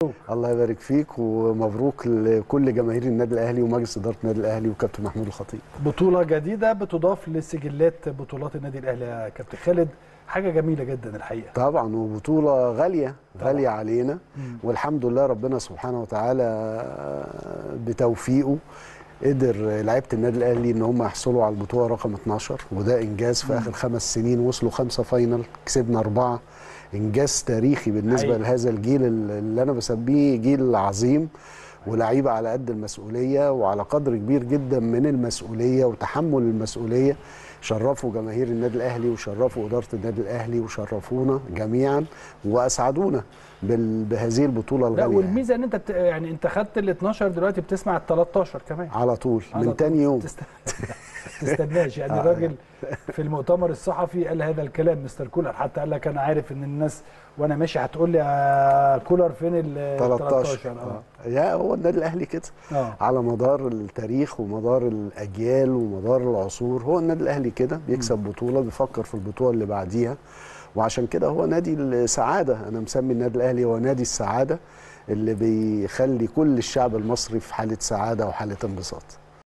الله يبارك فيك ومبروك لكل جماهير النادي الاهلي ومجلس اداره النادي الاهلي وكابتن محمود الخطيب بطوله جديده بتضاف لسجلات بطولات النادي الاهلي يا كابتن خالد حاجه جميله جدا الحقيقه طبعا وبطوله غاليه طبعاً. غاليه علينا مم. والحمد لله ربنا سبحانه وتعالى بتوفيقه قدر لعيبه النادي الاهلي ان هم يحصلوا على البطوله رقم 12 وده انجاز في اخر خمس سنين وصلوا خمسه فاينل كسبنا اربعه انجاز تاريخي بالنسبه حقيقي. لهذا الجيل اللي انا بسميه جيل عظيم ولعيبه على قد المسؤوليه وعلى قدر كبير جدا من المسؤوليه وتحمل المسؤوليه شرفوا جماهير النادي الاهلي وشرفوا اداره النادي الاهلي وشرفونا جميعا واسعدونا بال- بهذه البطوله لا الغاليه يعني. والميزه ان انت بت... يعني انت خدت ال 12 دلوقتي بتسمع ال 13 كمان على طول على من طول. تاني يوم تست... تستناش يعني آه، الراجل في المؤتمر الصحفي قال هذا الكلام مستر كولر حتى قال لك انا عارف ان الناس وانا ماشي هتقول لي يا كولر فين ال 13 اه آه. يا هو النادي الاهلي كده اه على مدار التاريخ ومدار الاجيال ومدار العصور هو النادي الاهلي كده بيكسب بطوله بيفكر في البطوله اللي بعديها وعشان كده هو نادي السعاده انا مسمي النادي الاهلي هو نادي السعاده اللي بيخلي كل الشعب المصري في حاله سعاده وحاله انبساط